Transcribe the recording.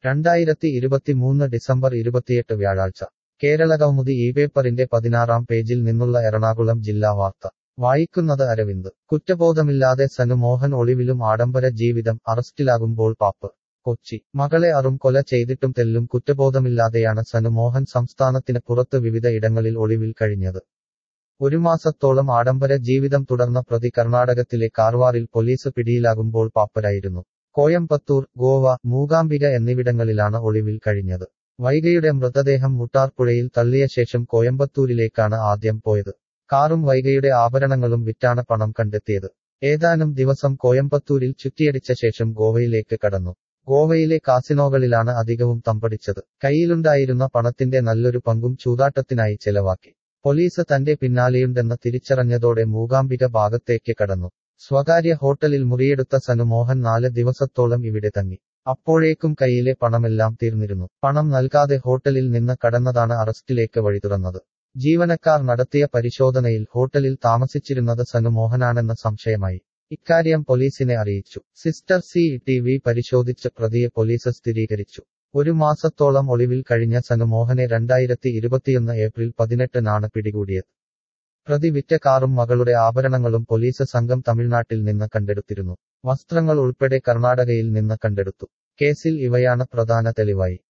രണ്ടായിരത്തി ഇരുപത്തിമൂന്ന് ഡിസംബർ ഇരുപത്തിയെട്ട് വ്യാഴാഴ്ച കേരളകൗമുദി ഈ പേപ്പറിന്റെ പതിനാറാം പേജിൽ നിന്നുള്ള എറണാകുളം ജില്ലാ വാർത്ത വായിക്കുന്നത് അരവിന്ദ് കുറ്റബോധമില്ലാതെ സനുമോഹൻ ഒളിവിലും ആഡംബര ജീവിതം അറസ്റ്റിലാകുമ്പോൾ പാപ്പ് കൊച്ചി മകളെ അറും കൊല ചെയ്തിട്ടും തെല്ലും കുറ്റബോധമില്ലാതെയാണ് സനുമോഹൻ സംസ്ഥാനത്തിന് പുറത്ത് വിവിധ ഇടങ്ങളിൽ ഒളിവിൽ കഴിഞ്ഞത് ഒരു മാസത്തോളം ആഡംബര ജീവിതം തുടർന്ന പ്രതി കർണാടകത്തിലെ കാർവാറിൽ പോലീസ് പിടിയിലാകുമ്പോൾ പാപ്പരായിരുന്നു കോയമ്പത്തൂർ ഗോവ മൂകാംബിക എന്നിവിടങ്ങളിലാണ് ഒളിവിൽ കഴിഞ്ഞത് വൈഗയുടെ മൃതദേഹം മുട്ടാർപ്പുഴയിൽ തള്ളിയ ശേഷം കോയമ്പത്തൂരിലേക്കാണ് ആദ്യം പോയത് കാറും വൈഗയുടെ ആഭരണങ്ങളും വിറ്റാണ് പണം കണ്ടെത്തിയത് ഏതാനും ദിവസം കോയമ്പത്തൂരിൽ ചുറ്റിയടിച്ച ശേഷം ഗോവയിലേക്ക് കടന്നു ഗോവയിലെ കാസിനോകളിലാണ് അധികവും തമ്പടിച്ചത് കയ്യിലുണ്ടായിരുന്ന പണത്തിന്റെ നല്ലൊരു പങ്കും ചൂതാട്ടത്തിനായി ചെലവാക്കി പോലീസ് തന്റെ പിന്നാലെയുണ്ടെന്ന് തിരിച്ചറിഞ്ഞതോടെ മൂകാംബിക ഭാഗത്തേക്ക് കടന്നു സ്വകാര്യ ഹോട്ടലിൽ മുറിയെടുത്ത സനുമോഹൻ നാല് ദിവസത്തോളം ഇവിടെ തങ്ങി അപ്പോഴേക്കും കയ്യിലെ പണമെല്ലാം തീർന്നിരുന്നു പണം നൽകാതെ ഹോട്ടലിൽ നിന്ന് കടന്നതാണ് അറസ്റ്റിലേക്ക് വഴി തുറന്നത് ജീവനക്കാർ നടത്തിയ പരിശോധനയിൽ ഹോട്ടലിൽ താമസിച്ചിരുന്നത് സനുമോഹനാണെന്ന് സംശയമായി ഇക്കാര്യം പോലീസിനെ അറിയിച്ചു സിസ്റ്റർ സി ടി വി പരിശോധിച്ച് പ്രതിയെ പോലീസ് സ്ഥിരീകരിച്ചു ഒരു മാസത്തോളം ഒളിവിൽ കഴിഞ്ഞ സനുമോഹനെ രണ്ടായിരത്തി ഇരുപത്തിയൊന്ന് ഏപ്രിൽ പതിനെട്ടിനാണ് പിടികൂടിയത് പ്രതി വിറ്റ കാറും മകളുടെ ആഭരണങ്ങളും പോലീസ് സംഘം തമിഴ്നാട്ടിൽ നിന്ന് കണ്ടെടുത്തിരുന്നു വസ്ത്രങ്ങൾ ഉൾപ്പെടെ കർണാടകയിൽ നിന്ന് കണ്ടെടുത്തു കേസിൽ ഇവയാണ് പ്രധാന തെളിവായി